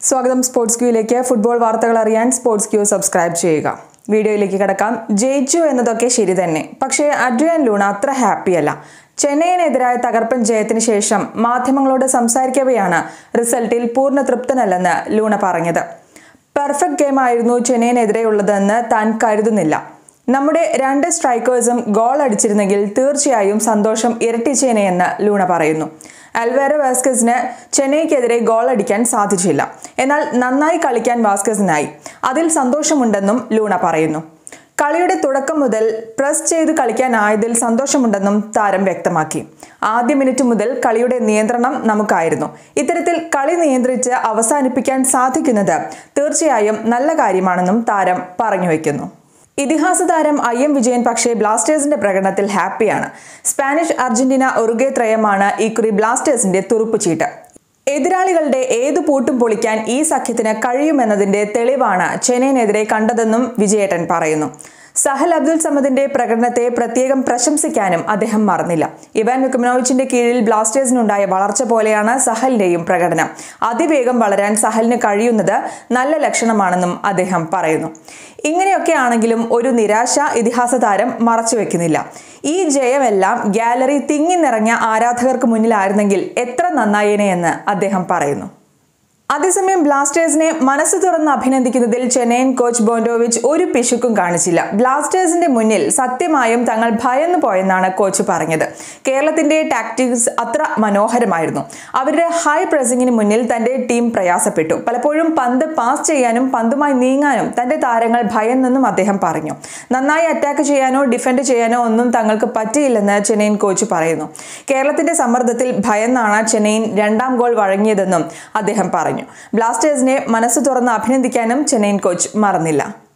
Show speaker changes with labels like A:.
A: സ്വാഗതം sports ക്യൂയിലേക്ക് football വാർത്തകൾ അറിയാൻ സ്പോർട്സ് ക്യൂ സബ്സ്ക്രൈബ് ചെയ്യുക വീഡിയോയിലേക്ക് കിടക്കാം ജയിച്ചു എന്നതൊക്കെ ശരി തന്നെ പക്ഷേ അഡ്രിയൻ ലൂണ അത്ര ഹാപ്പിയല്ല ചെന്നൈയിനെതിരായ തകർപ്പൻ ജയത്തിന് ശേഷം മാധ്യമങ്ങളോട് സംസാരിക്കവെയാണ് റിസൾട്ടിൽ പൂർണ്ണ തൃപ്തനല്ലെന്ന് ലൂണ പറഞ്ഞത് പെർഫെക്റ്റ് ഗെയിം ആയിരുന്നു ചെന്നൈയിനെതിരെയുള്ളതെന്ന് താൻ കരുതുന്നില്ല നമ്മുടെ രണ്ട് സ്ട്രൈക്കേഴ്സും ഗോൾ അടിച്ചിരുന്നെങ്കിൽ തീർച്ചയായും സന്തോഷം ഇരട്ടിച്ചേനെയെന്ന് ലൂണ പറയുന്നു അൽവേരോ വാസ്കസിന് ചെന്നൈക്കെതിരെ ഗോൾ അടിക്കാൻ സാധിച്ചില്ല എന്നാൽ നന്നായി കളിക്കാൻ വാസ്കസിനായി അതിൽ സന്തോഷമുണ്ടെന്നും ലൂണ പറയുന്നു കളിയുടെ തുടക്കം മുതൽ പ്രസ് ചെയ്ത് കളിക്കാനായതിൽ സന്തോഷമുണ്ടെന്നും താരം വ്യക്തമാക്കി ആദ്യ മിനിറ്റ് മുതൽ കളിയുടെ നിയന്ത്രണം നമുക്കായിരുന്നു ഇത്തരത്തിൽ കളി നിയന്ത്രിച്ച് അവസാനിപ്പിക്കാൻ സാധിക്കുന്നത് തീർച്ചയായും നല്ല കാര്യമാണെന്നും താരം പറഞ്ഞു വയ്ക്കുന്നു ഇതിഹാസ താരം ഐ എം വിജയൻ പക്ഷേ ബ്ലാസ്റ്റേഴ്സിന്റെ പ്രകടനത്തിൽ ഹാപ്പിയാണ് സ്പാനിഷ് അർജന്റീന ഉറുഗെ ത്രയമാണ് ഇക്കുറി ബ്ലാസ്റ്റേഴ്സിന്റെ തുറുപ്പുചീട്ട് എതിരാളികളുടെ ഏതു പൂട്ടും പൊളിക്കാൻ ഈ സഖ്യത്തിന് കഴിയുമെന്നതിന്റെ തെളിവാണ് ചെന്നൈയിനെതിരെ കണ്ടതെന്നും വിജയേട്ടൻ പറയുന്നു സഹൽ അബ്ദുൽ സമദിന്റെ പ്രകടനത്തെ പ്രത്യേകം പ്രശംസിക്കാനും അദ്ദേഹം മറന്നില്ല ഇവാൻ വിക്കുമനോവിച്ചിന്റെ കീഴിൽ ബ്ലാസ്റ്റേഴ്സിനുണ്ടായ വളർച്ച പോലെയാണ് സഹലിന്റെയും പ്രകടനം അതിവേഗം വളരാൻ സഹലിന് കഴിയുന്നത് നല്ല ലക്ഷണമാണെന്നും അദ്ദേഹം പറയുന്നു ഇങ്ങനെയൊക്കെ ആണെങ്കിലും ഒരു നിരാശ ഇതിഹാസ താരം മറച്ചുവെക്കുന്നില്ല ഈ ജയമെല്ലാം ഗാലറി തിങ്ങി നിറഞ്ഞ ആരാധകർക്ക് മുന്നിലായിരുന്നെങ്കിൽ എത്ര നന്നായേനെ എന്ന് അദ്ദേഹം പറയുന്നു അതേസമയം ബ്ലാസ്റ്റേഴ്സിനെ മനസ്സ് തുറന്ന് അഭിനന്ദിക്കുന്നതിൽ ചെന്നൈയിൻ കോച്ച് ബോണ്ടോവിച്ച് ഒരു പിശുക്കും കാണിച്ചില്ല ബ്ലാസ്റ്റേഴ്സിന്റെ മുന്നിൽ സത്യമായും തങ്ങൾ ഭയന്നു പോയെന്നാണ് കോച്ച് പറഞ്ഞത് കേരളത്തിന്റെ ടാക്ടിക്സ് അത്ര മനോഹരമായിരുന്നു അവരുടെ ഹൈ പ്രസിംഗിന് മുന്നിൽ തന്റെ ടീം പ്രയാസപ്പെട്ടു പലപ്പോഴും പന്ത് പാസ് ചെയ്യാനും പന്തുമായി നീങ്ങാനും തന്റെ താരങ്ങൾ ഭയന്നെന്നും അദ്ദേഹം പറഞ്ഞു നന്നായി അറ്റാക്ക് ചെയ്യാനോ ഡിഫെൻഡ് ചെയ്യാനോ ഒന്നും തങ്ങൾക്ക് പറ്റിയില്ലെന്ന് ചെന്നൈയിൻ കോച്ച് പറയുന്നു കേരളത്തിന്റെ സമ്മർദ്ദത്തിൽ ഭയന്നാണ് ചെന്നൈയിൻ രണ്ടാം ഗോൾ വഴങ്ങിയതെന്നും അദ്ദേഹം പറഞ്ഞു ബ്ലാസ്റ്റേഴ്സിനെ മനസ്സ് തുറന്ന് അഭിനന്ദിക്കാനും ചെന്നൈയിൻ കോച്ച് മറന്നില്ല